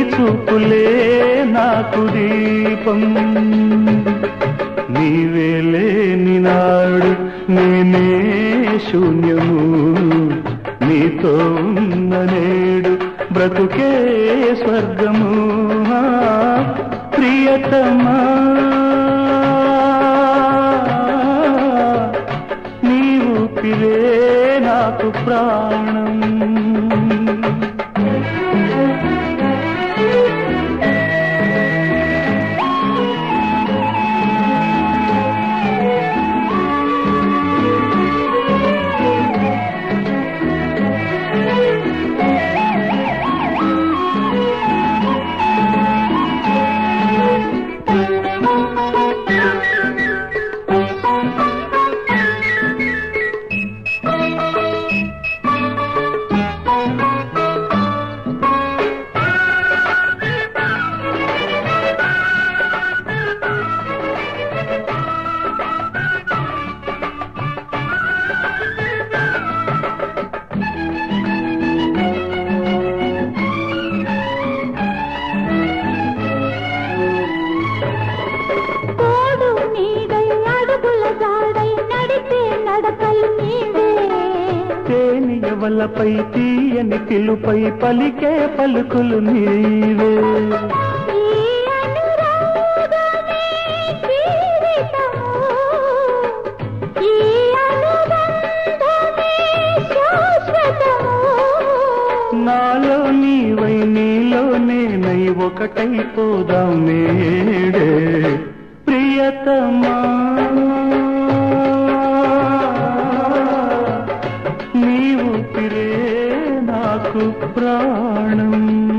చూపులే నాకు దీపం నీవే లేని నాడు నేనే శూన్యము నీతో ఉన్న నేడు బ్రతుకే స్వర్గము ఆ, ప్రియతమా నీవు పిలే నాకు ప్రాణం తోడు నీడై అడుగుల జాడై నడిపే నడకలు నీవే తేనియవలపై తీయని పిలుపై పలికే పలుకులు నీవే ఈ అనురాగమే జీవితము ఈ అనుబంధమే శాశ్వతము నాలో నీవై నీలో నేనై ఒకటైపోదాం నేడే ప్రియతమా నీవు పిరే నాకు ప్రాణం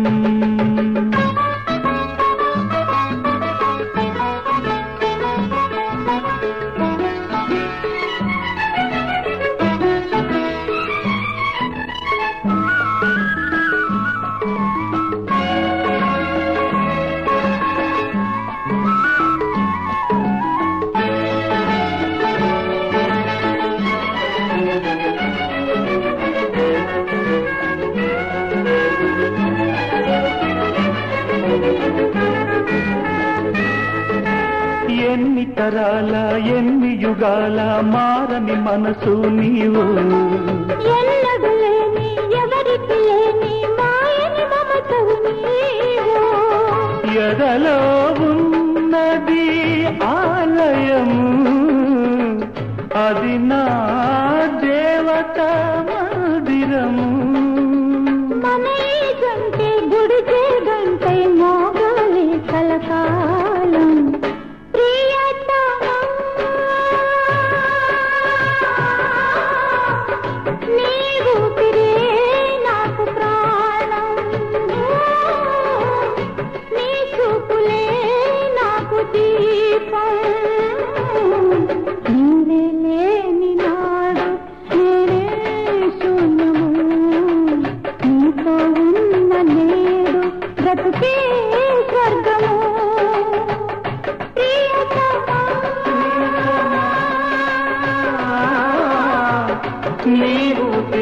ఎన్ని తరాల ఎన్ని యుగాల మారని మనసు నీవు ఎన్నడు లేని ఎవరికి లేని మాయని మమతవు నీవు ఎదలో ఉన్నది ఆలయము అది నా దేవత మందిరము మన ఈ గంటే గుడిచే గంటై మోగాలి కలకాలం ప్రియతమా నీవు పిరే నాకు ప్రాణం నీ చూపులే నాకు దీపం నీవే లేని నాడు నేనే శూన్యము నీతో ఉన్న నేడు బ్రతుకే స్వర్గము ప్రియతమా నీవు